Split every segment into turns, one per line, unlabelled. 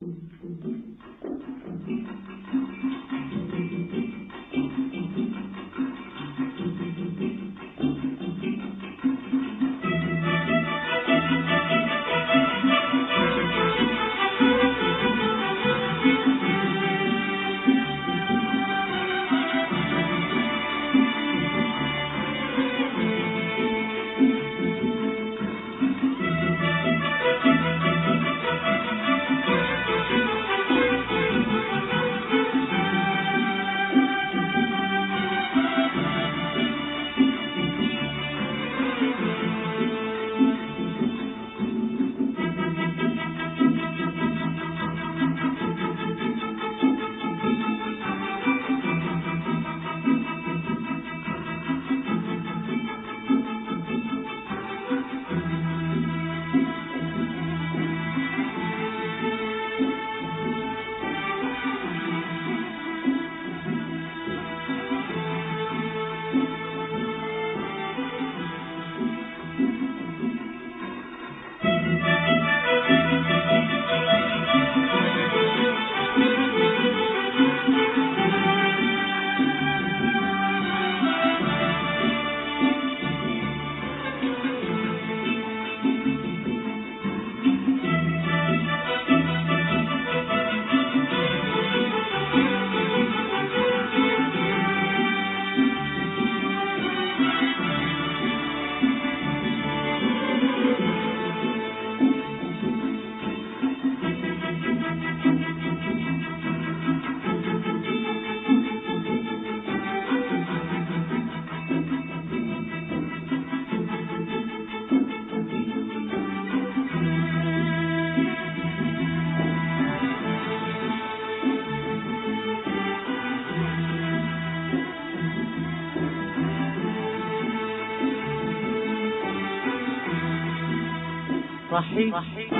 صحيح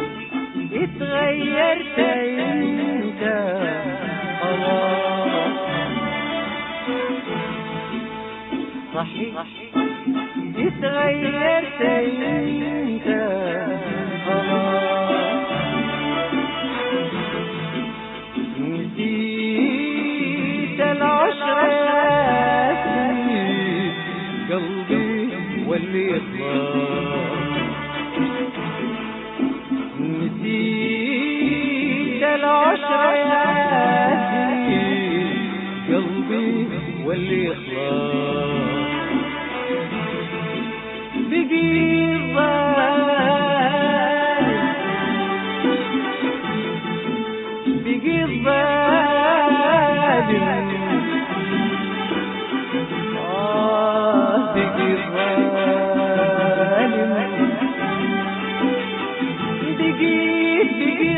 اتغيرت انت خلاص صحيح اتغيرت انت خلاص نسيت العشرة يا سنين قلبي واللي خلاص نسيت العشرة يا سنين قلبي واللي خلاص بقي الظالم بقي الظالم آه بقي الظالم بقيت بقي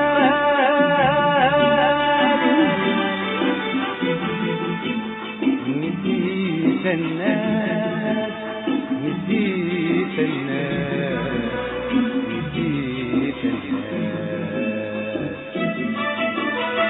الظالم نسيت الناس نسيت الناس نسيت الناس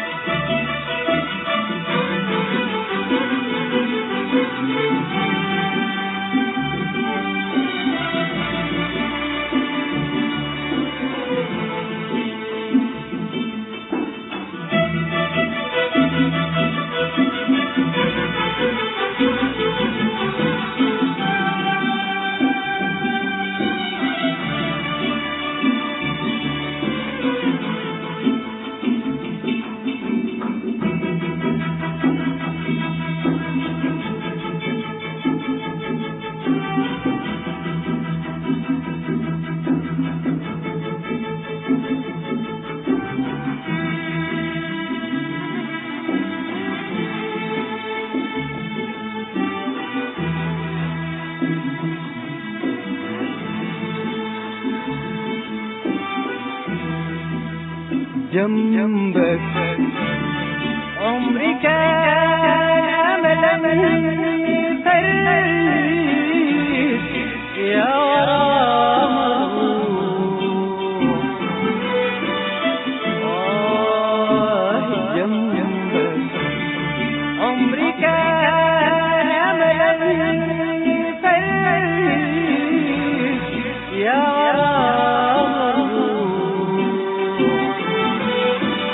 جنبك عمري كان أملا فريد يا غرام آه جنبك عمري كان أملا فريد يا غرام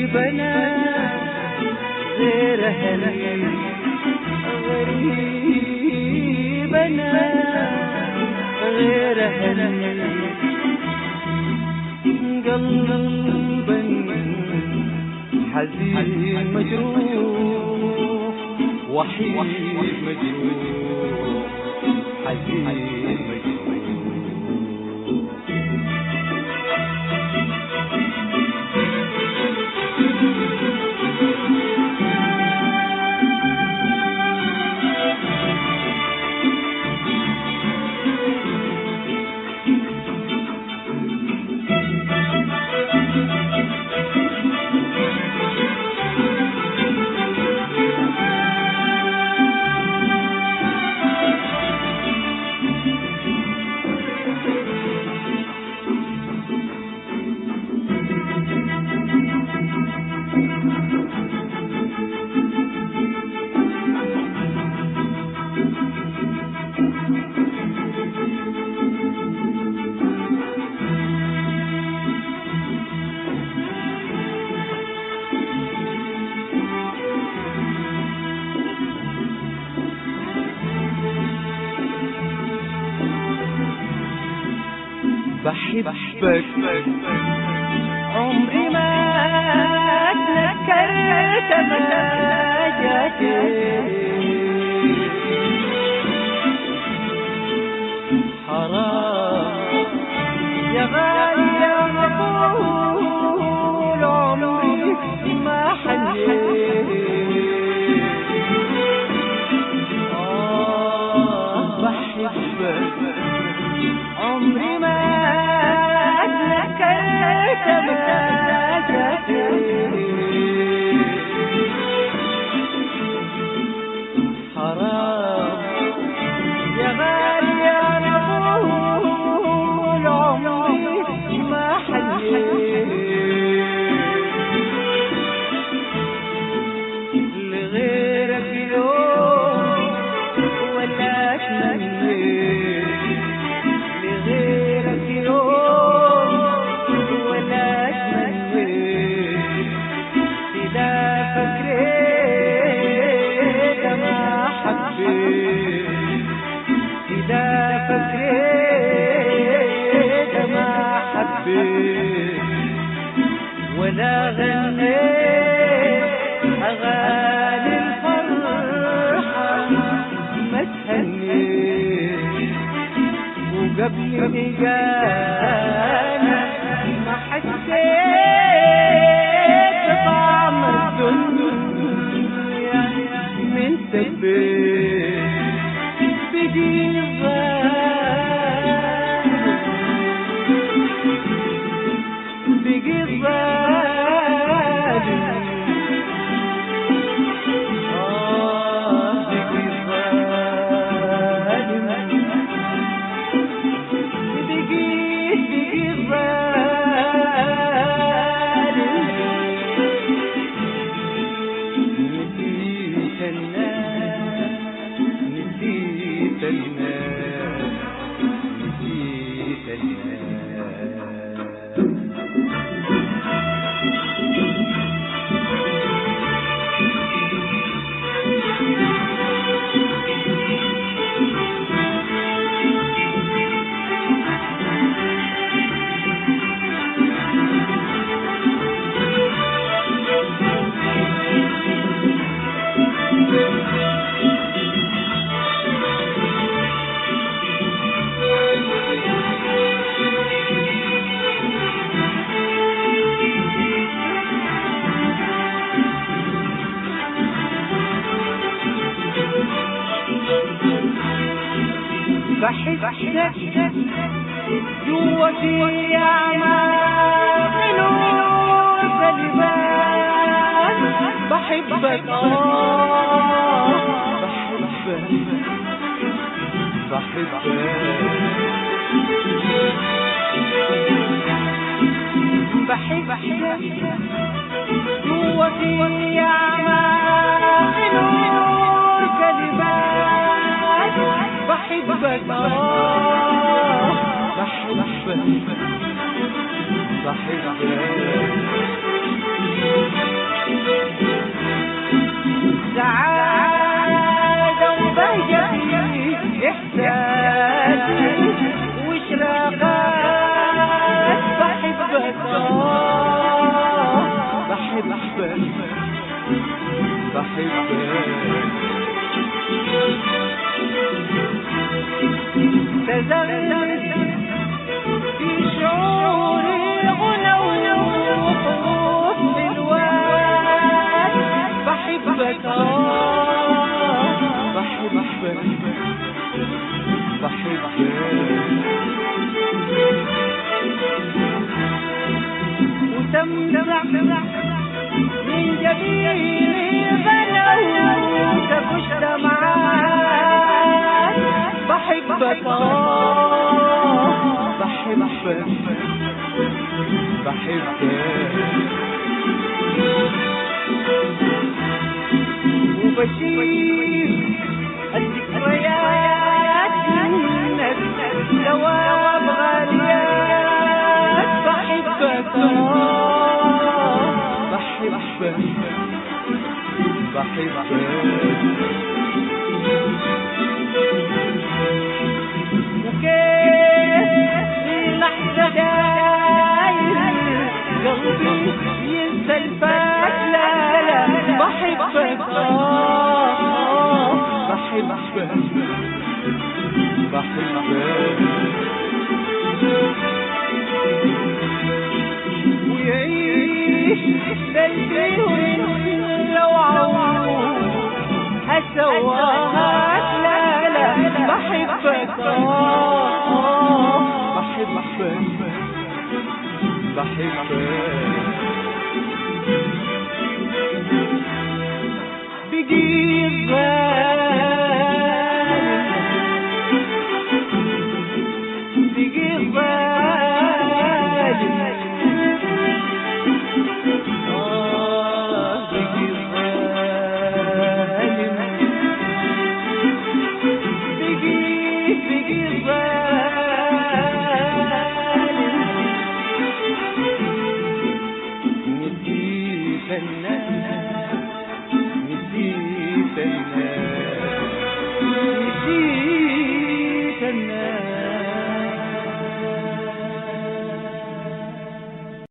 غريبنا غير أهلي غريبنا غير أهلي قلبا حزين مجروح وحيد مجروح حزين مجروح بحبك عمري ما تذكرت ما حرام يا غالي يا مقبول عمري ما حنيت آه بحبك عمري ما تذكرت ما حرام يا غالي يا نقول عمري ما حييت لغيرك يوم ولا تمنيت لغيرك يوم ولا تمنيت إذا فكرت ما حبيت إذا فكرت ما حبيت ولا غنيت أغاني الفرحة ما تهنيت وقبل مجانا ما حسيت بطعم الدنيا من سبيت بقي ظالم بقي ظالم آه بقي ظالم بقيت بقيت ظالم نسيت الناس نسيت الناس نسيت الناس بحسك جوتي أعماق نور كلمات بحبك آه بحبك بحبك بحبك جوتي أعماق نور كلمات بحبك آه بحبك بحبك وتمزع من جبيني بلوت كشت معاك بحبك آه بحبك بحبك وبشيل الذكريات منك ثواب غاليات بحبك آه بحبك بحبك وكيف في لحظة داير قلبي ينسى الفات لا لا بحبك آه بحبك ويعيش قلبي لو عود هسواك لا لا بحبك آه
بحبك بحبك
بقي الظالم بقي الظالم